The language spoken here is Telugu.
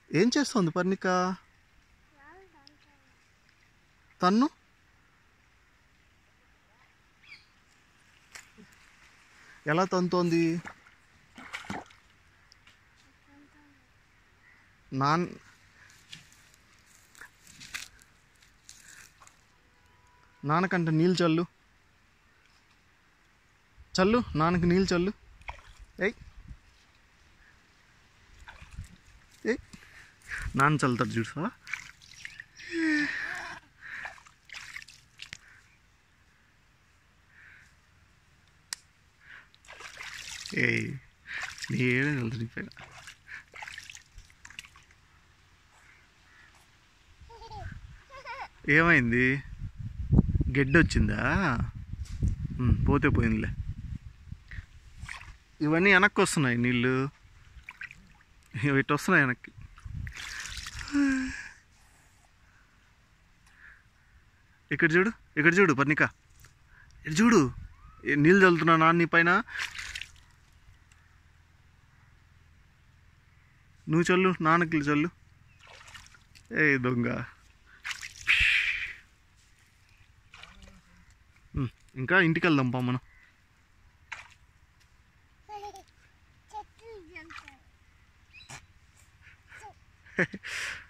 ఏం చేస్తుంది పర్ణిక తన్ను ఎలా తంతోంది నాన్ నాన్నకంట నీళ్ళు చల్లు చల్లు నాన్నకి నీళ్ళు చల్లు ఏయ్ ఏయ్ నాన్న చల్లుతాడు చూసా ఏయ్ నీ ఏడే చల్లుతాడు పైన ఏమైంది గడ్డి వచ్చిందా ఉమ్, పోతే పోయిందిలే ఇవన్నీ వెనక్కి వస్తున్నాయి నీళ్ళు ఇవి ఇటు వస్తున్నాయి వెనక్కి ఇక్కడ చూడు ఇక్కడ చూడు పర్ణిక ఇటు చూడు ఏ నీళ్ళు చల్లుతున్నా నాన్న నీ పైన నువ్వు చల్లు నాన్నకి చల్లు ఏ దొంగ ఉమ్, ఇంకా ఇంటికి వెళ్దాం పా మనం చెట్లు